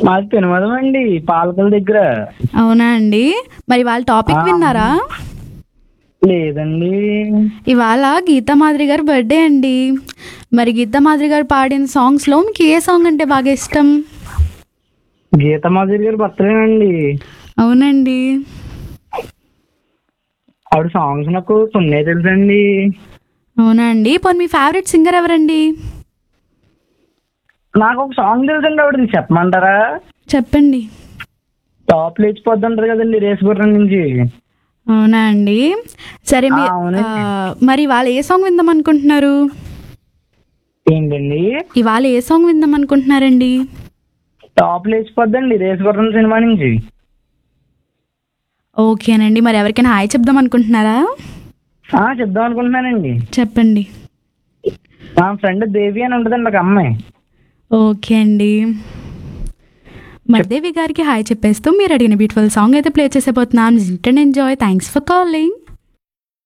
మాది పెనుమదం అండి పాలకల దగ్గర అవునా అండి మరి వాళ్ళ టాపిక్ విన్నారా లేదండి ఇవాళ గీతా మాదిరి గారి బర్త్డే అండి మరి గీతా మాదిరి గారు పాడిన సాంగ్స్లో మీకు ఏ సాంగ్ అంటే బాగా ఇష్టం గీత మాధురి గారు బర్త్డేనండి అవునండి ఆవిడ సాంగ్స్ నాకు కొన్ని తెలుసండి అవునా అండి పోనీ మీ ఫేవరెట్ సింగర్ ఎవరండి నాకు ఒక సాంగ్ తెలుసండి ఆవిడ చెప్పమంటారా చెప్పండి టాప్ లేచిపోద్ది అంటారు కదండి రేస్ గుర్రం నుంచి అవునా అండి సరే మీ ఆ, అవునండి. ఆ, మరి ఇవాళ ఏ సాంగ్ విందాం అనుకుంటున్నారు ఏంటండి ఇవాళ ఏ సాంగ్ విందాం అనుకుంటున్నారండి టాప్ లేచిపోద్దండి రేస్ గుర్రం సినిమా నుంచి ఓకేనండి మరి ఎవరికైనా హాయ్ చెప్దాం అనుకుంటున్నారా ఆ చెప్దాం అనుకుంటున్నానండి చెప్పండి మా ఫ్రెండ్ దేవి అని ఉంటుందండి ఒక అమ్మాయి ఓకే అండి మర్దేవి గారికి హాయ్ చెప్పేస్తూ మీరు అడిగిన బ్యూటిఫుల్ సాంగ్ అయితే ప్లే చేసేపోతున్నాను ఎంజాయ్ థ్యాంక్స్ ఫర్ కాలింగ్